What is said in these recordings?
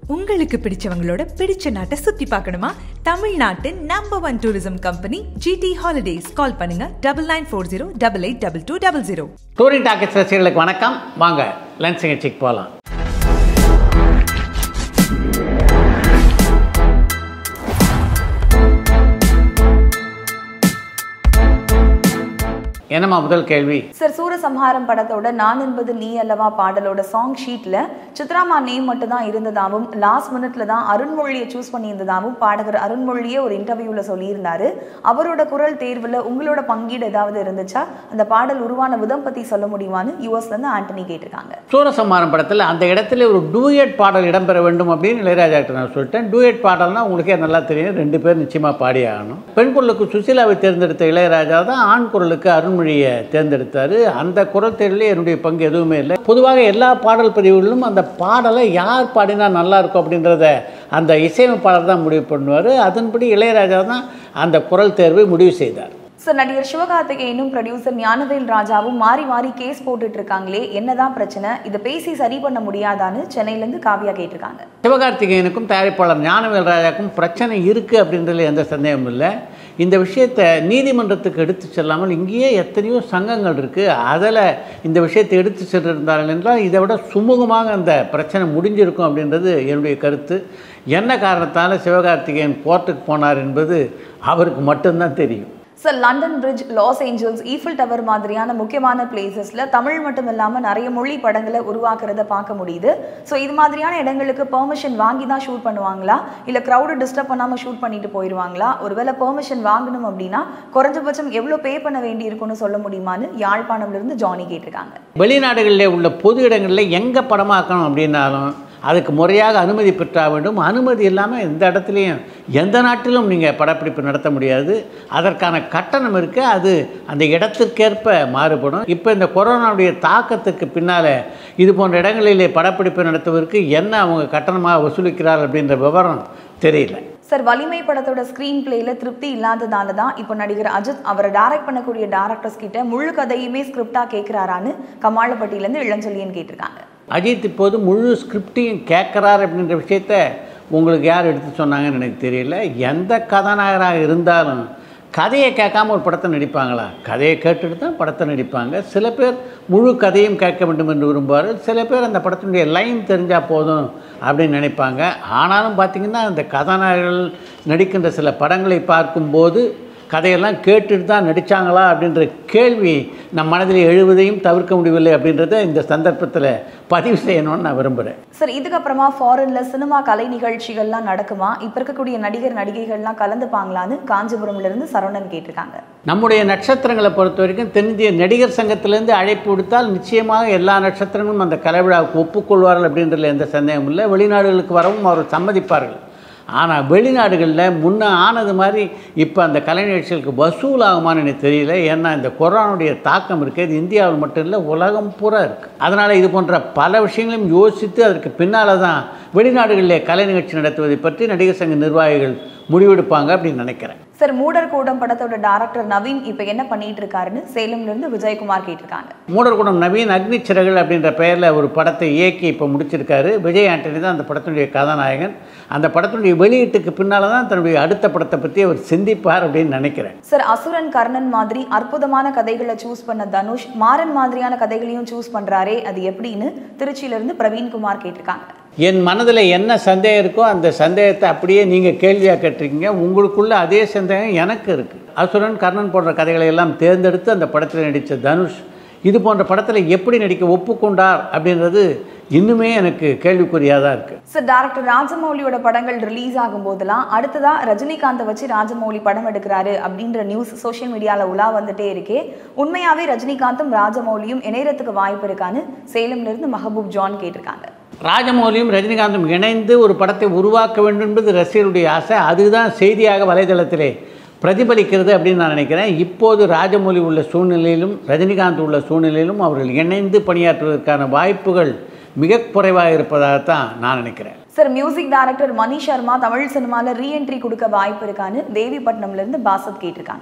உங்களுக்கு பிடிச்சவங்களோட பிடிச்ச நாட்டை சுத்தி பார்க்கணுமா தமிழ்நாட்டின் number one tourism company GT holidays call பண்ணுங்க double nine four zero double eight double two double zero touring talkies ரசிகர்களுக்கு வணக்கம் வாங்க லன்ச் நிகழ்ச்சிக்கு போகலாம் என்னம்மா முதல் கேள்வி சார் சூரசம்ஹாரம் படத்தோட நான் என்பது நீ அல்லவா பாடலோட சாங் ஷீட்ல சித்ராமா நேம் மட்டும் தான் இருந்ததாகவும் லாஸ்ட் மினிட்ல தான் அருண்மொழியை சூஸ் பண்ணியிருந்ததாகவும் பாடகர் அருண்மொழியே ஒரு இன்டர்வியூல சொல்லியிருந்தாரு அவரோட குரல் தேர்வுல உங்களோட பங்கீடு ஏதாவது இருந்துச்சா அந்த பாடல் உருவான விதம் பத்தி சொல்ல முடியுமான்னு யூஎஸ்ல இருந்து ஆண்டனி கேட்டிருக்காங்க சூரசம்மாரம் படத்தில் அந்த இடத்துல ஒரு டூயட் பாடல் இடம்பெற வேண்டும் அப்படின்னு இளையராஜா கிட்ட நான் சொல்லிட்டேன் டூயட் பாடல்னா உங்களுக்கே நல்லா தெரியும் ரெண்டு பேர் நிச்சயமாக பாடி ஆகணும் பெண் குரலுக்கு சுசீலாவை தேர்ந்தெடுத்த இளையராஜா தான் ஆண் குரலுக்கு அருண்மொழியை தேர்ந்தெடுத்தார் அந்த குரல் தேர்வில் என்னுடைய பங்கு எதுவுமே இல்லை பொதுவாக எல்லா பாடல் பதிவுகளிலும் அந்த பாடலை யார் பாடினா நல்லா இருக்கும் அப்படின்றத அந்த இசையமைப்பாளர் தான் முடிவு பண்ணுவார் அதன்படி இளையராஜா தான் அந்த குரல் தேர்வை முடிவு செய்தார் சார் நடிகர் சிவகார்த்திகேயனும் ப்ரொடியூசர் ஞானவேல் ராஜாவும் மாறி மாறி கேஸ் போட்டுட்டு இருக்காங்களே என்னதான் பிரச்சனை இதை பேசி சரி பண்ண முடியாதான்னு சென்னையில இருந்து காவியா கேட்டிருக்காங்க சிவகார்த்திகேயனுக்கும் தயாரிப்பாளர் ஞானவேல் ராஜாக்கும் பிரச்சனை இருக்குது அப்படின்றதுல எந்த சந்தேகமும் இல்லை இந்த விஷயத்தை நீதிமன்றத்துக்கு எடுத்து செல்லாமல் இங்கேயே எத்தனையோ சங்கங்கள் இருக்குது அதில் இந்த விஷயத்தை எடுத்து சென்றிருந்தார்கள் என்றால் இதை விட சுமூகமாக அந்த பிரச்சனை முடிஞ்சிருக்கும் அப்படின்றது என்னுடைய கருத்து என்ன காரணத்தால் சிவகார்த்திகேயன் கோர்ட்டுக்கு போனார் என்பது அவருக்கு மட்டும்தான் தெரியும் sir London bridge Los Angeles Eiffel tower மாதிரியான முக்கியமான பிளேசஸில் தமிழ் மட்டும் இல்லாமல் நிறைய மொழி படங்களை உருவாக்குறத பார்க்க முடியுது ஸோ இது மாதிரியான இடங்களுக்கு பெர்மிஷன் வாங்கி தான் ஷூட் பண்ணுவாங்களா இல்லை க்ரௌடு டிஸ்டர்ப் பண்ணாமல் ஷூட் பண்ணிட்டு போயிடுவாங்களா ஒருவேளை பெர்மிஷன் வாங்கணும் அப்படின்னா குறைஞ்சபட்சம் எவ்வளோ பே பண்ண வேண்டி இருக்கும்னு சொல்ல முடியுமான்னு யாழ்ப்பாணம்லேருந்து ஜானி கேட்டிருக்காங்க வெளிநாடுகளில் உள்ள பொது இடங்களில் எங்கே படமாக்கணும் அப்படின்னாலும் அதுக்கு முறையாக அனுமதி பெற்றாக வேண்டும் அனுமதி இல்லாமல் எந்த இடத்துலையும் எந்த நாட்டிலும் நீங்கள் படப்பிடிப்பு நடத்த முடியாது அதற்கான கட்டணம் இருக்குது அது அந்த இடத்திற்கேற்ப மாறுபடும் இப்போ இந்த கொரோனாவுடைய தாக்கத்துக்கு பின்னால் இது போன்ற இடங்களிலே படப்பிடிப்பு நடத்துவதற்கு என்ன அவங்க கட்டணமாக வசூலிக்கிறார் அப்படின்ற விவரம் தெரியல சார் வலிமை படத்தோட ஸ்க்ரீன் பிளேல திருப்தி இல்லாததால தான் இப்போ நடிகர் அஜித் அவரை டைரக்ட் பண்ணக்கூடிய டேரக்டர்ஸ் கிட்ட முழு கதையுமே ஸ்கிரிப்டா கேட்கிறாரான்னு கமாளப்பட்டியிலேருந்து இளஞ்சொல்லியன் கேட்டிருக்காங்க அஜித் இப்போது முழு ஸ்கிரிப்டையும் கேட்குறார் அப்படின்ற விஷயத்த உங்களுக்கு யார் எடுத்து சொன்னாங்கன்னு எனக்கு தெரியல எந்த கதாநாயகராக இருந்தாலும் கதையை கேட்காம ஒரு படத்தை நடிப்பாங்களா கதையை கேட்டுட்டு தான் படத்தை நடிப்பாங்க சில பேர் முழு கதையும் கேட்க வேண்டும் என்று விரும்புவார்கள் சில பேர் அந்த படத்தினுடைய லைன் தெரிஞ்சால் போதும் அப்படின்னு நினைப்பாங்க ஆனாலும் பார்த்திங்கன்னா அந்த கதாநாயகர்கள் நடிக்கின்ற சில படங்களை பார்க்கும்போது கதையெல்லாம் கேட்டுட்டு தான் நடித்தாங்களா அப்படின்ற கேள்வி நம் மனதில் எழுவதையும் தவிர்க்க முடியவில்லை அப்படின்றத இந்த சந்தர்ப்பத்தில் பதிவு செய்யணும்னு நான் விரும்புகிறேன் சார் இதுக்கப்புறமா ஃபாரின்ல சினிமா கலை நிகழ்ச்சிகள்லாம் நடக்குமா இப்போ இருக்கக்கூடிய நடிகர் நடிகைகள்லாம் கலந்துப்பாங்களான்னு காஞ்சிபுரம்ல இருந்து சரவணன் கேட்டிருக்காங்க நம்முடைய நட்சத்திரங்களை பொறுத்த வரைக்கும் தென்னிந்திய நடிகர் சங்கத்திலேருந்து அழைப்பு விடுத்தால் நிச்சயமாக எல்லா நட்சத்திரங்களும் அந்த கலைவிழாவுக்கு ஒப்புக்கொள்வார்கள் அப்படின்றதுல எந்த சந்தேகமும் இல்லை வெளிநாடுகளுக்கு வரவும் அவர் சம்மதிப்பார்கள் ஆனால் வெளிநாடுகளில் முன்ன ஆனது மாதிரி இப்போ அந்த கலை நிகழ்ச்சிகளுக்கு வசூல் ஆகுமான்னு எனக்கு தெரியல ஏன்னா இந்த கொரோனாவுடைய தாக்கம் இருக்குது இது இந்தியாவில் மட்டும் இல்லை உலகம் பூரா இருக்குது அதனால் இது போன்ற பல விஷயங்களையும் யோசித்து அதற்கு பின்னால் தான் வெளிநாடுகளிலே கலை நிகழ்ச்சி நடத்துவதை பற்றி நடிகர் சங்க நிர்வாகிகள் முடிவெடுப்பாங்க அப்படின்னு நினைக்கிறேன் சார் மூடர் கூடம் படத்தோட டைரக்டர் நவீன் இப்போ என்ன பண்ணிட்டு இருக்காருன்னு சேலம்ல இருந்து விஜயகுமார் கேட்டிருக்காங்க மூடர்குடம் நவீன் அக்னி சிறகுகள் அப்படின்ற பெயரில் ஒரு படத்தை இயக்கி இப்போ முடிச்சிருக்காரு விஜய் ஆண்டனி தான் அந்த படத்தினுடைய கதாநாயகன் அந்த படத்தினுடைய வெளியீட்டுக்கு பின்னால் தான் தன்னுடைய அடுத்த படத்தை பற்றி அவர் சிந்திப்பார் அப்படின்னு நினைக்கிறேன் சார் அசுரன் கர்ணன் மாதிரி அற்புதமான கதைகளை சூஸ் பண்ண தனுஷ் மாறன் மாதிரியான கதைகளையும் சூஸ் பண்றாரே அது எப்படின்னு திருச்சியில இருந்து பிரவீன்குமார் கேட்டிருக்காங்க என் மனதில் என்ன சந்தேகம் இருக்கோ அந்த சந்தேகத்தை அப்படியே நீங்கள் கேள்வியாக கேட்டிருக்கீங்க உங்களுக்குள்ள அதே சந்தேகம் எனக்கு இருக்குது அசுரன் கர்ணன் போன்ற கதைகளை எல்லாம் தேர்ந்தெடுத்து அந்த படத்தில் நடித்த தனுஷ் இது போன்ற படத்தில் எப்படி நடிக்க ஒப்புக்கொண்டார் அப்படின்றது இன்னுமே எனக்கு கேள்விக்குறியாக தான் இருக்குது சார் டைரக்டர் ராஜமௌலியோட படங்கள் ரிலீஸ் ஆகும் போதெல்லாம் அடுத்ததா ரஜினிகாந்தை வச்சு ராஜமௌலி படம் எடுக்கிறாரு அப்படின்ற நியூஸ் சோஷியல் மீடியால உலா வந்துட்டே இருக்கே உண்மையாவே ரஜினிகாந்தும் ராஜமௌலியும் இணையறதுக்கு வாய்ப்பு இருக்கான்னு சேலம்ல இருந்து மஹபூப் ஜான் கேட்டிருக்காங்க ராஜமௌலியும் ரஜினிகாந்தும் இணைந்து ஒரு படத்தை உருவாக்க வேண்டும் என்பது ரசிகருடைய ஆசை அதுதான் செய்தியாக வலைதளத்திலே பிரதிபலிக்கிறது அப்படின்னு நான் நினைக்கிறேன் இப்போது ராஜமௌலி உள்ள சூழ்நிலையிலும் ரஜினிகாந்த் உள்ள சூழ்நிலையிலும் அவர்கள் இணைந்து பணியாற்றுவதற்கான வாய்ப்புகள் மிக குறைவாக இருப்பதாகத்தான் நான் நினைக்கிறேன் sir music director Mani Sharma Tamil சினிமால ரீஎன்ட்ரி கொடுக்க வாய்ப்பு இருக்கான்னு தேவிப்பட்டினம்ல இருந்து பாசத் கேட்டிருக்காங்க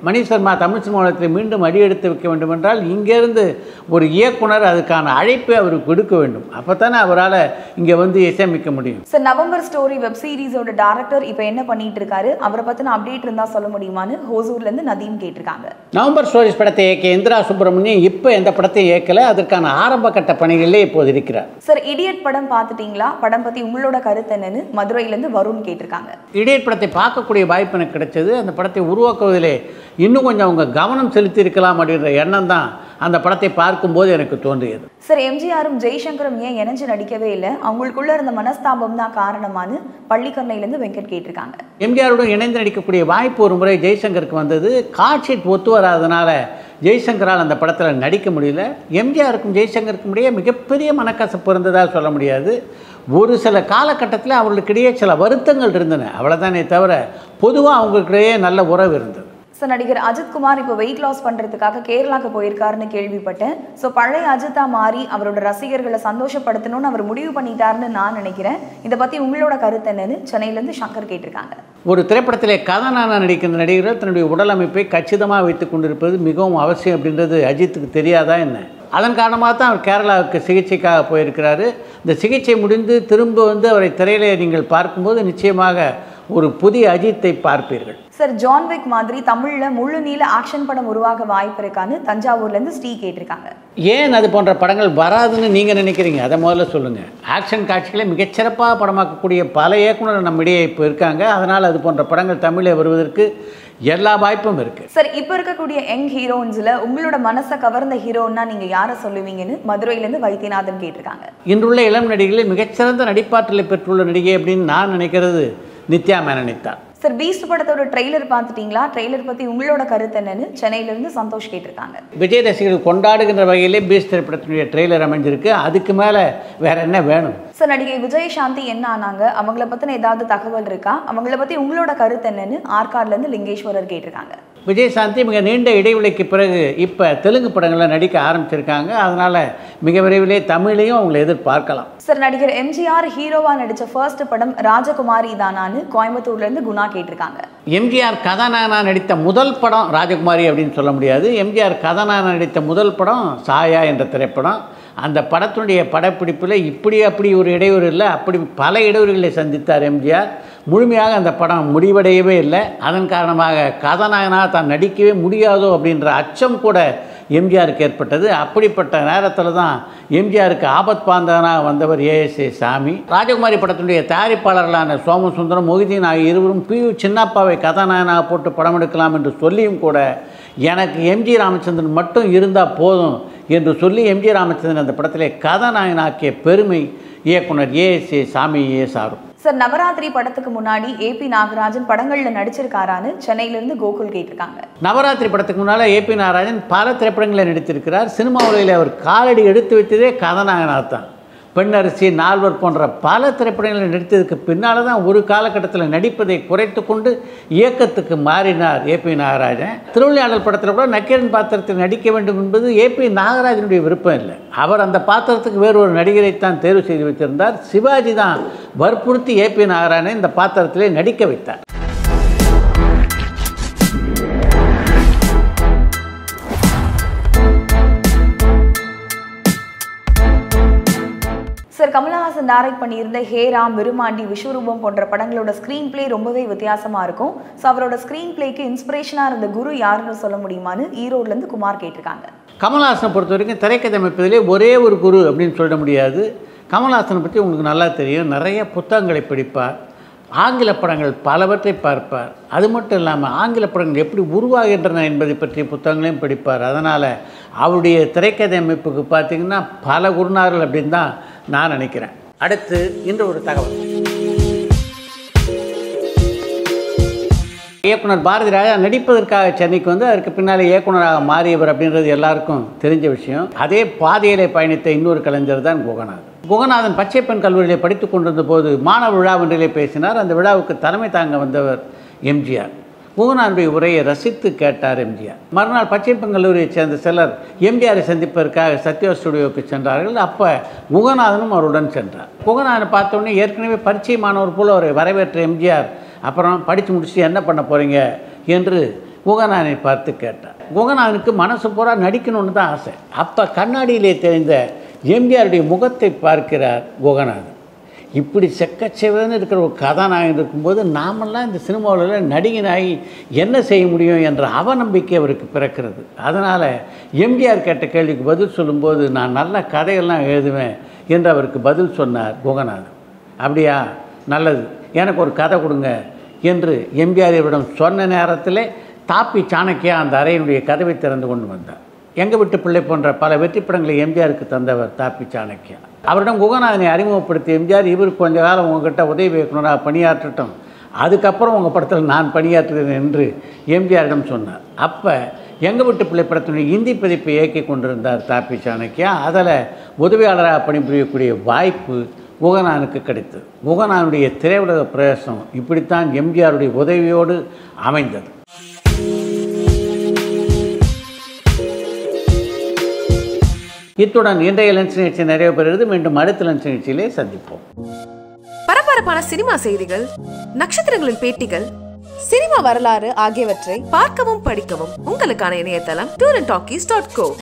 மணி சர்மா தமிழ் சினிமாவில் மீண்டும் அடியெடுத்து வைக்க வேண்டும் என்றால் இங்கேருந்து ஒரு இயக்குனர் அதுக்கான அழைப்பை அவருக்கு விடுக்க வேண்டும் அப்போ தானே அவரால் இங்கே வந்து இசையமைக்க முடியும் சார் நவம்பர் ஸ்டோரி வெப் சீரிஸோட டேரக்டர் இப்போ என்ன பண்ணிட்டு இருக்காரு அவரை பத்தின அப்டேட் இருந்தா சொல்ல முடியுமான்னு ஹோசூர்ல இருந்து நதீம் கேட்டிருக்காங்க நவம்பர் ஸ்டோரிஸ் படத்தை இயக்கிய இந்திரா சுப்பிரமணியம் இப்போ எந்த படத்தையும் இயக்கலை அதற்கான ஆரம்ப கட்ட பணிகளிலே இப்போது இருக்கிறார் சார் இடியட் படம் பார்த்துட்டீங்களா படம் பத்தி உங்களோட கருத்து என்னன்னு மதுரையில இருந்து வருண் கேட்டிருக்காங்க இடையட் படத்தை பார்க்கக்கூடிய வாய்ப்பு எனக்கு கிடைச்சது அந்த படத்தை உருவாக்குவதிலே இன்னும் கொஞ்சம் அவங்க கவனம் செலுத்தி இருக்கலாம் அப்படின்ற எண்ணம் தான் அந்த படத்தை பார்க்கும்போது எனக்கு தோன்றியது சார் எம்ஜிஆரும் ஜெய்சங்கரும் ஏன் இணைஞ்சு நடிக்கவே இல்லை அவங்களுக்குள்ள இருந்த மனஸ்தாபம் தான் காரணமான்னு பள்ளிக்கரணையில இருந்து வெங்கட் கேட்டிருக்காங்க எம்ஜிஆருடன் இணைந்து நடிக்கக்கூடிய வாய்ப்பு ஒரு முறை ஜெய்சங்கருக்கு வந்தது காட்ஷீட் ஒத்து வராதனால ஜெய்சங்கரால் அந்த படத்தில் நடிக்க முடியல எம்ஜிஆருக்கும் ஜெய்சங்கருக்கும் இடையே மிகப்பெரிய மனக்கசப்பு இருந்ததாக சொல்ல முடியாது ஒரு சில காலகட்டத்தில் அவர்களுக்கிடையே சில வருத்தங்கள் இருந்தன அவ்வளோதானே தவிர பொதுவாக அவங்களுக்கிடையே நல்ல உறவு இருந்தது சார் நடிகர் அஜித் குமார் இப்போ வெயிட் லாஸ் பண்றதுக்காக கேரளாக்கு போயிருக்காருன்னு கேள்விப்பட்டேன் ஸோ பழைய அஜித்தா மாறி அவரோட ரசிகர்களை சந்தோஷப்படுத்தணும்னு அவர் முடிவு பண்ணிட்டாருன்னு நான் நினைக்கிறேன் இதை பத்தி உங்களோட கருத்து என்னன்னு சென்னையில இருந்து சங்கர் கேட்டிருக்காங்க ஒரு திரைப்படத்திலே கதாநாயகனாக நடிக்கின்ற நடிகர்கள் தன்னுடைய உடல் அமைப்பை கச்சிதமாக வைத்துக் கொண்டிருப்பது மிகவும் அவசியம் அப்படின்றது அஜித்துக்கு தெரியாதா என்ன அதன் காரணமாக தான் அவர் கேரளாவுக்கு சிகிச்சைக்காக போயிருக்கிறாரு இந்த சிகிச்சை முடிந்து திரும்ப வந்து அவரை திரையிலே நீங்கள் பார்க்கும்போது நிச்சயமாக ஒரு புதிய அஜித்தை பார்ப்பீர்கள் சார் ஜான் விக் மாதிரி தமிழ்ல முழு நீள ஆக்ஷன் படம் உருவாக வாய்ப்பு இருக்கான்னு தஞ்சாவூர்ல இருந்து ஸ்ரீ கேட்டிருக்காங்க ஏன் அது போன்ற படங்கள் வராதுன்னு நீங்கள் நினைக்கிறீங்க அதை முதல்ல சொல்லுங்கள் ஆக்ஷன் காட்சிகளை மிகச்சிறப்பாக படமாக்கக்கூடிய பல இயக்குனர் நம்மிடையே இப்போ இருக்காங்க அதனால் அது போன்ற படங்கள் தமிழில் வருவதற்கு எல்லா வாய்ப்பும் இருக்குது சார் இப்போ இருக்கக்கூடிய யங் ஹீரோயின்ஸ்ல உங்களோட மனசை கவர்ந்த ஹீரோன்னா நீங்க யாரை சொல்லுவீங்கன்னு மதுரையில இருந்து வைத்தியநாதன் கேட்டிருக்காங்க இன்றுள்ள இளம் நடிகைகளில் மிகச்சிறந்த நடிப்பாற்றலை பெற்றுள்ள நடிகை அப்படின்னு நான் நினைக்கிறது நித்யா மேனனித்தான் சார் பீஸ்ட் படத்தோட ட்ரெய்லர் பார்த்துட்டீங்களா ட்ரெய்லர் பத்தி உங்களோட கருத்து என்னன்னு சென்னையில இருந்து சந்தோஷ் கேட்டிருக்காங்க விஜய் ரசிகர்கள் கொண்டாடுகின்ற வகையிலே பீஸ் திரைப்படத்தினுடைய ட்ரெய்லர் அமைஞ்சிருக்கு அதுக்கு மேலே வேற என்ன வேணும் சார் நடிகை விஜய் சாந்தி என்ன ஆனாங்க அவங்கள பத்தின ஏதாவது தகவல் இருக்கா அவங்கள பத்தி உங்களோட கருத்து என்னன்னு ஆற்காடுல இருந்து லிங்கேஸ்வரர் கேட்டிருக்காங்க விஜயசாந்தி மிக நீண்ட இடைவெளிக்கு பிறகு இப்போ தெலுங்கு படங்களில் நடிக்க ஆரம்பிச்சிருக்காங்க அதனால் மிக விரைவிலே தமிழையும் அவங்களை எதிர்பார்க்கலாம் சார் நடிகர் எம்ஜிஆர் ஹீரோவா நடிச்ச ஃபர்ஸ்ட் படம் ராஜகுமாரி தானான்னு கோயம்புத்தூர்ல இருந்து குணா கேட்டிருக்காங்க எம்ஜிஆர் கதாநாயகனாக நடித்த முதல் படம் ராஜகுமாரி அப்படின்னு சொல்ல முடியாது எம்ஜிஆர் கதாநாயகனாக நடித்த முதல் படம் சாயா என்ற திரைப்படம் அந்த படத்தினுடைய படப்பிடிப்பில் இப்படி அப்படி ஒரு இடையூறு இல்லை அப்படி பல இடையூறுகளை சந்தித்தார் எம்ஜிஆர் முழுமையாக அந்த படம் முடிவடையவே இல்லை அதன் காரணமாக கதாநாயகனாக தான் நடிக்கவே முடியாதோ அப்படின்ற அச்சம் கூட எம்ஜிஆருக்கு ஏற்பட்டது அப்படிப்பட்ட நேரத்தில் தான் எம்ஜிஆருக்கு ஆபத் பாந்தகனாக வந்தவர் ஏஎஸ்ஏ சாமி ராஜகுமாரி படத்தினுடைய தயாரிப்பாளர்களான சோமசுந்தரம் மொஹிதீன் ஆகிய இருவரும் பி யு சின்னப்பாவை கதாநாயகனாக போட்டு படம் எடுக்கலாம் என்று சொல்லியும் கூட எனக்கு எம்ஜி ராமச்சந்திரன் மட்டும் இருந்தால் போதும் என்று சொல்லி எம்ஜி ராமச்சந்திரன் அந்த படத்திலே கதாநாயகனாக்கிய பெருமை இயக்குனர் ஏஎஸ்ஏ சாமியே சாரும் சார் நவராத்திரி படத்துக்கு முன்னாடி ஏபி நாகராஜன் படங்கள்ல நடிச்சிருக்காரான்னு சென்னையில இருந்து கோகுல் கேட்டிருக்காங்க நவராத்திரி படத்துக்கு முன்னால் ஏபி நாராயணன் பல திரைப்படங்களில் நடித்திருக்கிறார் சினிமா உலகில் அவர் காலடி எடுத்து வைத்ததே கதாநாயகனாக தான் பெண்ணரசி நால்வர் போன்ற பல திரைப்படங்களில் நடித்ததுக்கு பின்னால் தான் ஒரு காலகட்டத்தில் நடிப்பதை குறைத்து கொண்டு இயக்கத்துக்கு மாறினார் ஏபி நாகராஜன் திருவிளையாடல் படத்தில் கூட நக்கீரன் பாத்திரத்தில் நடிக்க வேண்டும் என்பது ஏபி நாகராஜனுடைய விருப்பம் இல்லை அவர் அந்த பாத்திரத்துக்கு வேறு ஒரு நடிகரைத்தான் தேர்வு செய்து வைத்திருந்தார் சிவாஜி தான் வற்புறுத்தி ஏபி நாகராஜனை இந்த பாத்திரத்திலே நடிக்க வைத்தார் சார் கமலஹாசன் டைரக்ட் பண்ணியிருந்த ஹேராம் விருமாண்டி விஸ்வரூபம் போன்ற படங்களோட ஸ்க்ரீன் ப்ளே ரொம்பவே வித்தியாசமா இருக்கும் ஸோ அவரோட ஸ்க்ரீன் ப்ளேக்கு இன்ஸ்பிரேஷனாக இருந்த குரு யாருன்னு சொல்ல முடியுமான்னு ஈரோட்ல இருந்து குமார் கேட்டிருக்காங்க கமல்ஹாசனை பொறுத்த வரைக்கும் திரைக்கதை அமைப்பதிலே ஒரே ஒரு குரு அப்படின்னு சொல்ல முடியாது கமல்ஹாசனை பற்றி உங்களுக்கு நல்லா தெரியும் நிறைய புத்தகங்களை படிப்பார் ஆங்கில படங்கள் பலவற்றை பார்ப்பார் அது மட்டும் இல்லாமல் ஆங்கில படங்கள் எப்படி உருவாகின்றன என்பதை பற்றிய புத்தகங்களையும் படிப்பார் அதனால் அவருடைய திரைக்கதை அமைப்புக்கு பார்த்திங்கன்னா பல குருநார்கள் அப்படின்னு தான் நான் நினைக்கிறேன் அடுத்து இன்று ஒரு தகவல் இயக்குனர் பாரதி ராஜா நடிப்பதற்காக சென்னைக்கு வந்து அதற்கு பின்னாலே இயக்குனராக மாறியவர் அப்படின்றது எல்லாருக்கும் தெரிஞ்ச விஷயம் அதே பாதையிலே பயணித்த இன்னொரு கலைஞர் தான் குகநாதன் குகநாதன் பச்சைப்பெண் கல்லூரியிலே படித்துக் கொண்டிருந்த போது மாணவ விழா ஒன்றிலே பேசினார் அந்த விழாவுக்கு தலைமை தாங்க வந்தவர் எம்ஜிஆர் குகநாதனுடைய உரையை ரசித்து கேட்டார் எம்ஜிஆர் மறுநாள் பச்சைப்பெண் கல்லூரியைச் சேர்ந்த சிலர் எம்ஜிஆரை சந்திப்பதற்காக சத்யா ஸ்டுடியோவுக்கு சென்றார்கள் அப்போ குகநாதனும் அவருடன் சென்றார் குகநாதனை பார்த்த உடனே ஏற்கனவே பரிச்சயமானவர் போல் அவரை வரவேற்ற எம்ஜிஆர் அப்புறம் படித்து முடிச்சுட்டு என்ன பண்ண போகிறீங்க என்று குகநாதனை பார்த்து கேட்டார் குகநாதனுக்கு மனசு பூரா நடிக்கணும்னு தான் ஆசை அப்போ கண்ணாடியிலே தெரிந்த எம்ஜிஆருடைய முகத்தை பார்க்கிறார் குகநாதன் இப்படி செக்கச்செவன்னு இருக்கிற ஒரு கதாநாயகன் இருக்கும்போது நாமெல்லாம் இந்த சினிமாவில் நடிகனாகி என்ன செய்ய முடியும் என்ற அவநம்பிக்கை அவருக்கு பிறக்கிறது அதனால் எம்ஜிஆர் கேட்ட கேள்விக்கு பதில் சொல்லும்போது நான் நல்ல கதையெல்லாம் எழுதுவேன் என்று அவருக்கு பதில் சொன்னார் குகநாதன் அப்படியா நல்லது எனக்கு ஒரு கதை கொடுங்க என்று எம்ஜிஆர் இவரிடம் சொன்ன நேரத்தில் தாப்பி சாணக்கியா அந்த அறையினுடைய கதவை திறந்து கொண்டு வந்தார் எங்கள் வீட்டு பிள்ளை போன்ற பல வெற்றி படங்களை எம்ஜிஆருக்கு தந்தவர் தாப்பி சாணக்கியா அவரிடம் குகநாதனை அறிமுகப்படுத்தி எம்ஜிஆர் இவர் கொஞ்ச காலம் உங்ககிட்ட உதவி இயக்குனராக பணியாற்றட்டும் அதுக்கப்புறம் உங்கள் படத்தில் நான் பணியாற்றுகிறேன் என்று எம்ஜிஆரிடம் சொன்னார் அப்போ எங்கள் வீட்டு பிள்ளை படத்தினுடைய இந்தி பதிப்பை இயக்கி கொண்டிருந்தார் தாப்பி சாணக்கியா அதில் உதவியாளராக பணிபுரியக்கூடிய வாய்ப்பு குகநாதனுக்கு கிடைத்தது குகநாதனுடைய திரையுலக பிரவேசம் இப்படித்தான் எம்ஜிஆருடைய உதவியோடு அமைந்தது இத்துடன் இன்றைய லஞ்ச் நிகழ்ச்சி நிறைவு பெறுகிறது மீண்டும் அடுத்த லஞ்ச் நிகழ்ச்சியிலே சந்திப்போம் பரபரப்பான சினிமா செய்திகள் நட்சத்திரங்களின் பேட்டிகள் சினிமா வரலாறு ஆகியவற்றை பார்க்கவும் படிக்கவும் உங்களுக்கான இணையதளம் tour and talkies dot go